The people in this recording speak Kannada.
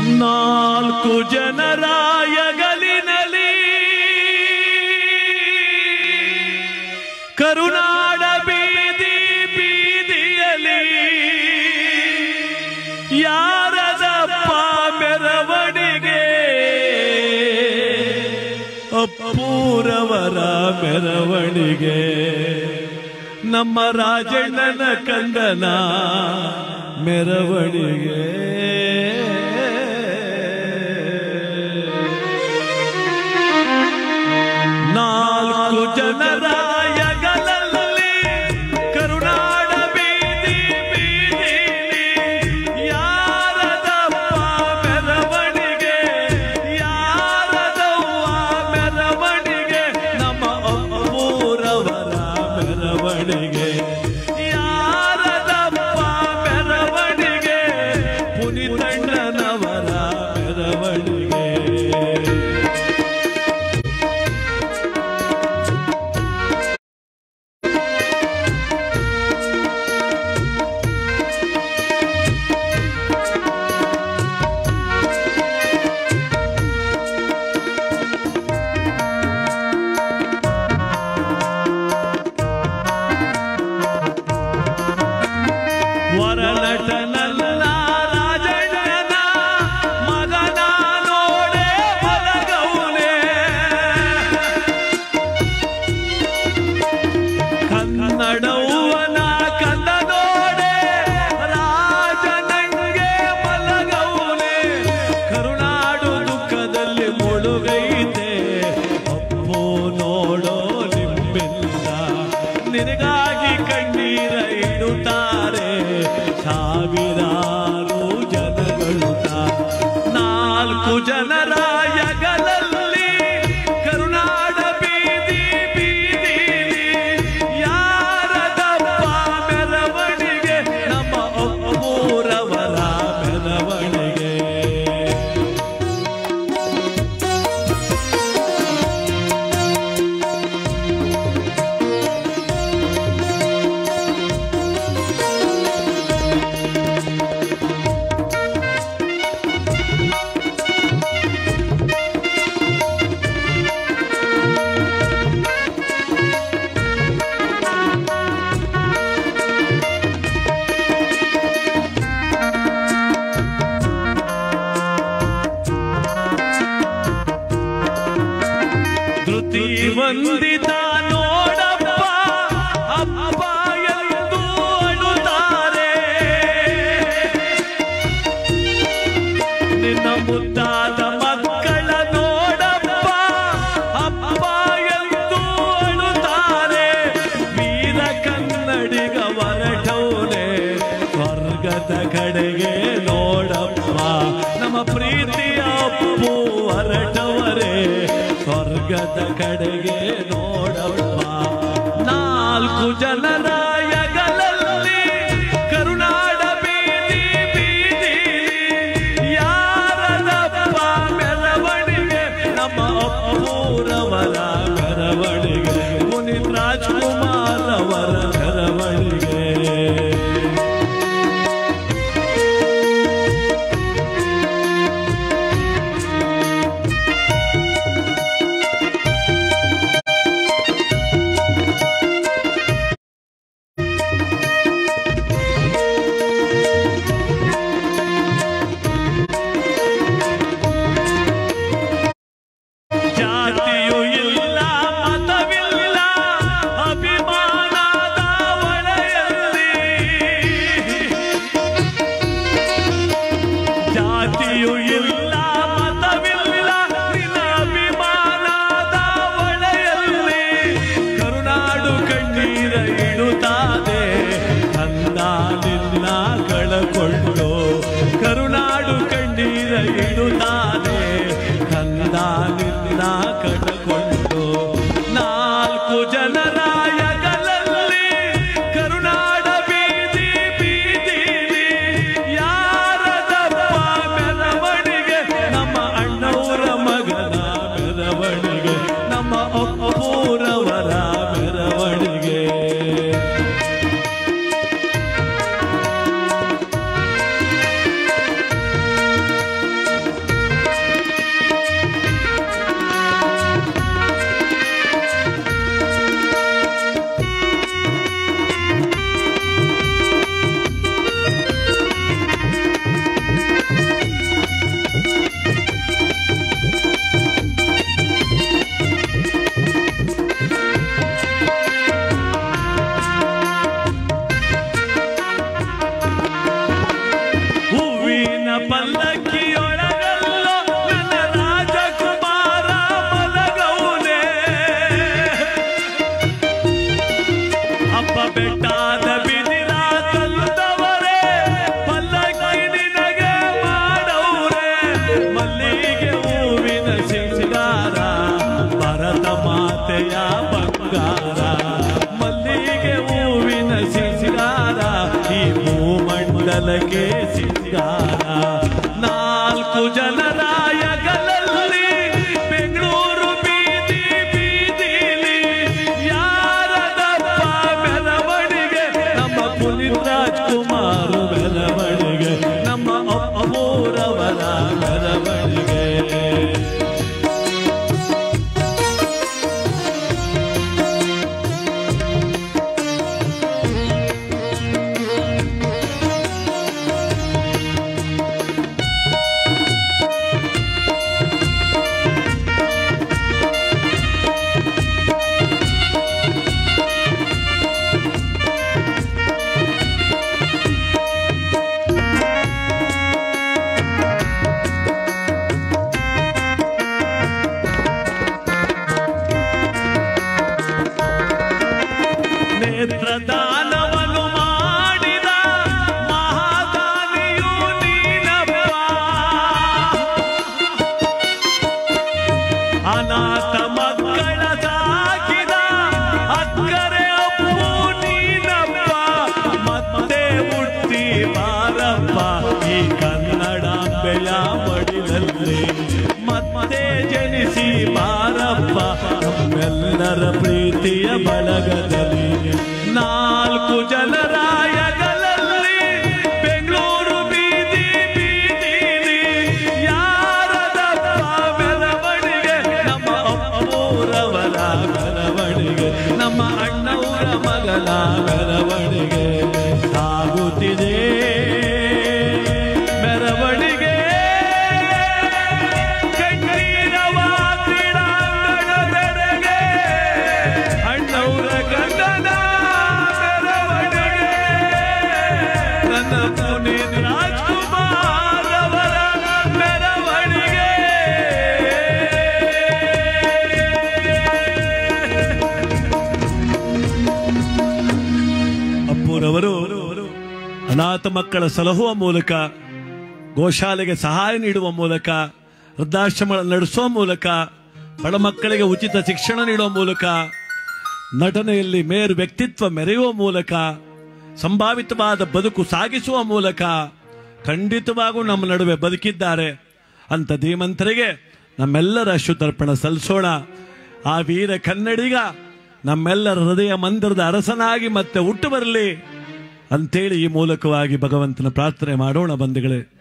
ನಾಲ್ಕು ಜನರಾಯಗಲಿನಲಿ ಕರುನಾಡ ಬೀದಿ ಬೀದಿಯಲಿ ಯಾರದಪ್ಪ ಮೆರವಣಿಗೆ ಅಪ್ಪೂರವರ ಮೆರವಣಿಗೆ ನಮ್ಮ ರಾಜಣ್ಣನ ಕಂದನ ಮೆರವಣಿಗೆ ನಾಲ್ಕು ಜನರ ಯಗಲಲ್ಲಿ ಕರುನಾಡ ಬೀದಿ ಬೀದಿಲಿ ಯಾರದಪ್ಪ ಮೆರವಣಿಗೆ ಯಾರದವ್ವ ಮೆರವಣಿಗೆ ನಮ್ಮ ಅಪ್ಪೂರವರ ಮೆರವಣಿಗೆ ಯಾರದಪ್ಪ ಮೆರವಣಿಗೆ ಪುನಿತಣ್ಣನವರ ಮೆರವಣಿಗೆ ವರನಟನಲ್ಲ ರಾಜಣ್ಣನ ಮಗನ ನೋಡೆ ಮಲಗೌನೆ ಕನ್ನಡವ್ವನ ಕಂದ ನೋಡೆ ರಾಜನಂಗೆ ಮಲಗೌನೆ ಕರುನಾಡು ದುಃಖದಲ್ಲಿ ಮುಳುಗೈತೆ ಅಪ್ಪು ನೋಡೋ ನಿಮ್ಮಿಲ್ಲ ನಿನಗಾಗಿ ಕಣ್ಣೀರ ಇಡುತ್ತಾರೆ ಸಾವಿರಾರು ಜನಗಳು ನಾಲ್ಕು ಜನರ ಯಗಲಲ್ಲಿ ಕರುನಾಡ ಬೀದಿ ಬೀದಿಲಿ ಯಾರದಪ್ಪ ಮೆರವಣಿಗೆ ನಮ್ಮ ಅಪ್ಪೂರವರ ಮೆರವಣಿಗೆ ಧೃತಿ ವಂದಿತ ನೋಡಪ್ಪ ಅಪ್ಪ ಎಂದು ಅಳುತ್ತಾರೆ ನಿನ್ನ ಮುದ್ದಾದ ಮಕ್ಕಳ ನೋಡಪ್ಪ ಅಪ್ಪ ಎಂದು ಅಳುತ್ತಾರೆ ವೀರ ಕನ್ನಡಿಗ ಹೊರಟೌನೆ ಸ್ವರ್ಗದ ಕಡೆಗೆ ನೋಡಪ್ಪ ನಮ್ಮ ಪ್ರೀತಿಯ ಅಪ್ಪು ಹೊರಟವರೇ ಸ್ವರ್ಗದ ಕಡೆಗೆ ನೋಡಪ್ಪ ನಾಲ್ಕು ಜನರ ಯಗಲಲ್ಲಿ ಕರುನಾಡ ಬೀದಿ ಬೀದಿಲಿ ಯಾರದಪ್ಪ ಮೆರವಣಿಗೆ ನಮ್ಮ ಅಪ್ಪೂರವರ ಮೆರವಣಿಗೆ ಪುನೀತ್ ರಾಜ್ಕುಮಾರ್ ಅವರ ಮೆರವಣಿಗೆ ಜಾತಿಯು ಇಲ್ಲ ಮತವಿಲ್ಲ ಅಭಿಮಾನದ ಒಳೆಯಲ್ಲಿ ಜಾತಿಯು ಇಲ್ಲ ಮತವಿಲ್ಲ ನಿನ್ನ ಅಭಿಮಾನದ ಒಳೆಯಲ್ಲಿ ಕರುನಾಡು ಕಣ್ಣೀರ ಇಡುತ್ತಾದೆ ಕಂದ ನಿನ್ನ ಕಳಕೊಂಡು ಕರುನಾಡು ಕಣ್ಣೀರ ಇಡುತ್ತಾದೆ ಕಂದ ನಿನ್ನ ಕಳಕೊಂಡು ನಾಲ್ಕು ಜನರ ಯಗಲಲ್ಲಿ ಕರುನಾಡ ಬೀದಿ ಬೀದಿಲಿ ಯಾರದಪ್ಪ ಮೆರವಣಿಗೆ ನಮ್ಮ ಅಣ್ಣವರ ಮಗನ ಮೆರವಣಿಗೆ ನಮ್ಮ ಅಪ್ಪೂರವರ ಮೆರವಣಿಗೆ ನಾಲ್ಕು ಜನರಾಯಗಳಲ್ಲಿ ಬೆಂಗಳೂರು ಬೀದಿ ಬೀದಿಲಿ ಯಾರದಪ್ಪ ಮೆರವಣಿಗೆ ನಮ್ಮ ಪುನೀತ್ ರಾಜ್ಕುಮಾರ್ ಮೆರವಣಿಗೆ ನಮ್ಮ ಅಪ್ಪೂರವರ ಮೆರವಣಿಗೆ ನೇತ್ರದಾನವನ್ನು ಮಾಡಿದ ಮಹಾದಾನಿಯು ನೀನಪ್ಪ ಅನಾಥ ಮಕ್ಕಳ ಸಾಕಿದ ಅಕ್ಕರೆ ಅಪ್ಪು ನೀನಪ್ಪ ಮತ್ತೆ ಹುಟ್ಟಿ ಬಾರಪ್ಪ ಈ ಕನ್ನಡಾಂಬೆಯ ಮಡಿಲಲ್ಲಿ ಮತ್ತೆ ಜನಿಸಿ ಬಾರಪ್ಪ ನಮ್ಮೆಲ್ಲರ ಪ್ರೀತಿಯ ಬಳಗದಲ್ಲಿ ನಾಲ್ಕು ಜನರಾಯಗಳಲ್ಲಿ ಬೆಂಗಳೂರು ಬೀದಿ ಬೀದಿಲಿ ಯಾರದಪ್ಪ ಮೆರವಣಿಗೆ ನಮ್ಮ ಅಪ್ಪೂರವರ ಮೆರವಣಿಗೆ ನಮ್ಮ ಅಣ್ಣವರ ಮಗಳ ಮೆರವಣಿಗೆ ಸಾಗುತ್ತಿದೆ ಮೆರವಣಿಗೆ ಕಣ್ಣೀರವ ಕ್ರೀಡಾಂಗಣದೆಡೆಗೆ ಅಣ್ಣವರ ಗಂಡನ ಮೆರವಣಿಗೆ ನನ್ನ ಪುನೀತ್ ರಾಜ್ಕುಮಾರ್ ಅವರ ಮೆರವಣಿಗೆ ಅಪ್ಪೂರವರು ಅನಾಥ ಮಕ್ಕಳ ಸಲಹುವ ಮೂಲಕ ಗೋಶಾಲೆಗೆ ಸಹಾಯ ನೀಡುವ ಮೂಲಕ ವೃದ್ಧಾಶ್ರಮ ನಡೆಸುವ ಮೂಲಕ ಬಡ ಮಕ್ಕಳಿಗೆ ಉಚಿತ ಶಿಕ್ಷಣ ನೀಡುವ ಮೂಲಕ ನಟನೆಯಲ್ಲಿ ಮೇರು ವ್ಯಕ್ತಿತ್ವ ಮೆರೆಯುವ ಮೂಲಕ ಸಂಭಾವಿತವಾದ ಬದುಕು ಸಾಗಿಸುವ ಮೂಲಕ ಖಂಡಿತವಾಗೂ ನಮ್ಮ ನಡುವೆ ಬದುಕಿದ್ದಾರೆ ಅಂತ ಧೀಮಂತರಿಗೆ ನಮ್ಮೆಲ್ಲರ ಅಶ್ರುತರ್ಪಣ ಸಲ್ಲಿಸೋಣ ಆ ವೀರ ಕನ್ನಡಿಗ ನಮ್ಮೆಲ್ಲರ ಹೃದಯ ಮಂದಿರದ ಅರಸನಾಗಿ ಮತ್ತೆ ಹುಟ್ಟು ಬರಲಿ ಅಂತೇಳಿ ಈ ಮೂಲಕವಾಗಿ ಭಗವಂತನ ಪ್ರಾರ್ಥನೆ ಮಾಡೋಣ ಬಂಧುಗಳೇ